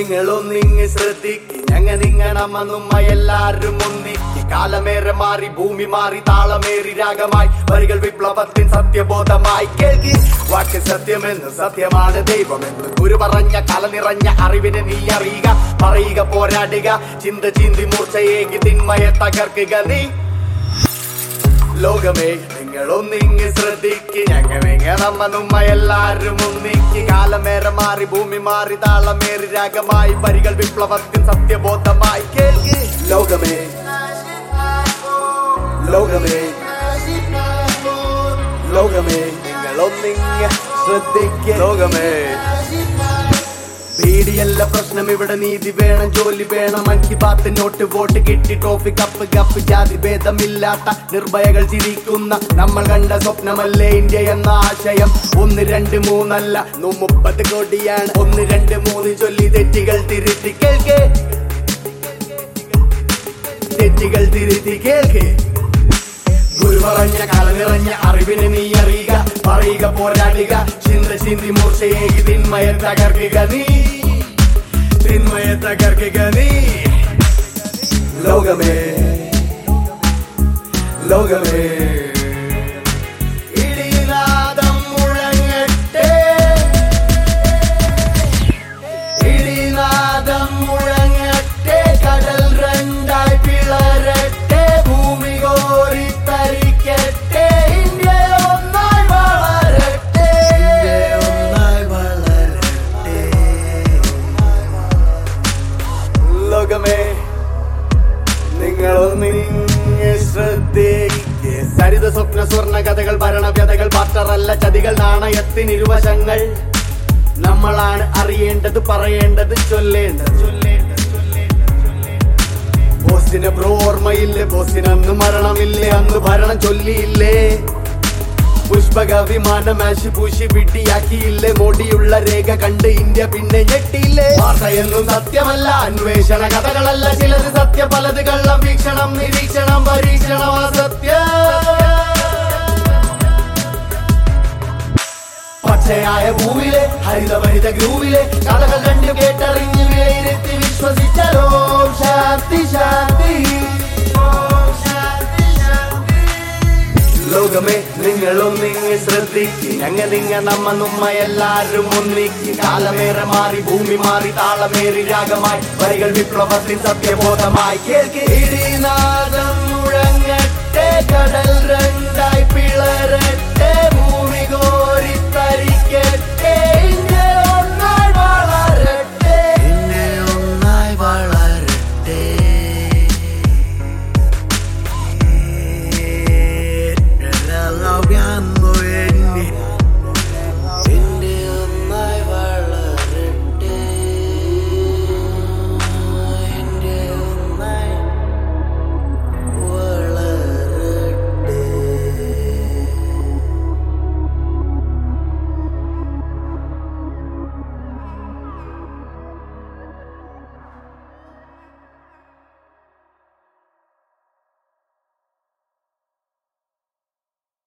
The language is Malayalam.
നിങ്ങളൊന്നിങ്ങ് ശ്രദ്ധിക്ക് ഞങ്ങ നിങ്ങ നമ്മ നമ്മ എല്ലാരും ഒന്നിക്ക് കാലമേറെ മാറി ഭൂമി മാറി താളമേറി രാഗമായി വരികൾ വിപ്ലവത്തിൻ സത്യബോധമായി കേൾക്കി വാക്ക് സത്യമെന്ന് സത്യമാണ് ദൈവമെന്ന് ഗുരു പറഞ്ഞ കല നിറഞ്ഞ അറിവിനെ നീ അറിയുക പറയുക പോരാടുക ചിന്ത ചിന്തി മൂർച്ചയേകി തിന്മയെ തകർക്കുക നീ ലോകമേ നിങ്ങളൊന്നിങ്ങ് ശ്രദ്ധിക്ക് ഞങ്ങ നിങ്ങ നമ്മ നമ്മ എല്ലാരും ഒന്നിക്ക് കാലമേറെ മാറി ഭൂമി മാറി താളമേറി രാഗമായി വരികൾ വിപ്ലവത്തിൻ സത്യബോധമായി കേൾക്കി ലോകമേ ലോകമേ ലോകമേ നിങ്ങളൊന്നിങ്ങ് ശ്രദ്ധിക്ക് ലോകമേ പേടിയല്ല പ്രശ്നം ഇവിടെ നീതി വേണം ജോലി വേണം മൻ കി ബാത്ത് നോട്ട് വോട്ട് കിട്ടി ട്രോഫി കപ്പ് കപ്പ് ജാതി ഭേദമില്ലാത്ത നിർഭയകൾ ചിരിക്കുന്ന നമ്മൾ കണ്ട സ്വപ്നമല്ലേ ഇന്ത്യ എന്ന ആശയം ഒന്ന് രണ്ട് മൂന്നല്ല നൂ മുപ്പത് കോടിയാണ് ഒന്ന് രണ്ട് മൂന്ന് ചൊല്ലി തെറ്റുകൾ തിരുത്തി കേൾക്കേ തെറ്റുകൾ തിരുത്തി കേൾക്കേ ഗുരു പറഞ്ഞ കല നിറഞ്ഞ അറിവിനെ നീ അറിയുക പറയുക പോരാടുക ചിന്ത ചിന്തി മൂർച്ചയേകി തിന്മയെ തകർക്കുക നീ തിന്മയെ തകർക്കുക നീ ലോകമേ ലോകമേ ഇടിനാദം മുഴങ്ങട്ടെ ഇടിനാദം മുഴങ്ങട്ടെ കടൽ രണ്ടായി പിളരട്ടെ ഭൂമി കോരി തരിക്കട്ടെ ഇന്ത്യ ഒന്നായി വളരട്ടെ ഒന്നായി വളരട്ടെ ലോകമേ നിങ്ങളൊന്നിങ്ങ് ശ്രദ്ധിക്ക് സരിത സ്വപ്ന സ്വർണ്ണ കഥകൾ ഭരണവ്യതകൾ പാറ്ററല്ല ചതികൾ നാണയത്തിനിരുവശങ്ങൾ നമ്മളാണ് അറിയേണ്ടത് പറയേണ്ടത് ചൊല്ലേണ്ടത് ചൊല്ലേണ്ടത് ബോസിന് ബ്രോ ഓർമ്മയില്ലേ ബോസിന് അന്ന് മരണമില്ലേ അന്ന് ഭരണം ചൊല്ലിയില്ലേ പുഷ്പക വിമാന മാഷ് പൂശി വിട്ടിയാക്കിയില്ലേ മോടിയുള്ള രേഖ കണ്ട് ഇന്ത്യ പിന്നെ ഞെട്ടിയില്ലേ വാർത്തയൊന്നും സത്യമല്ല അന്വേഷണ കഥകളല്ല ചിലത് സത്യം പലത് കള്ളം വീക്ഷണം നിരീക്ഷണം പരീക്ഷണം അസത്യം പച്ചയായ ഭൂവിലെ ഹരിതഭരിത ഗ്രൂവിലെ കഥകൾ കണ്ടു കേട്ടറിഞ്ഞ് വിലയിരുത്തി വിശ്വസിച്ചോ ശാന്തി ശാന്തി ഓം ശാന്തി ശാന്തി ലോകമേ നിങ്ങളൊന്നിങ്ങ് ശ്രദ്ധിക്ക് ഞങ്ങ നിങ്ങ നമ്മ നമ്മ എല്ലാരും ഒന്നിക്ക് കാലമേറെ മാറി ഭൂമി മാറി താളമേറി രാഗമായി വരികൾ വിപ്ലവത്തിൻ സത്യബോധമായി കേൾക്കി ഇടിനാദം മുഴങ്ങട്ടെ കടൽ രണ്ടായി പിളര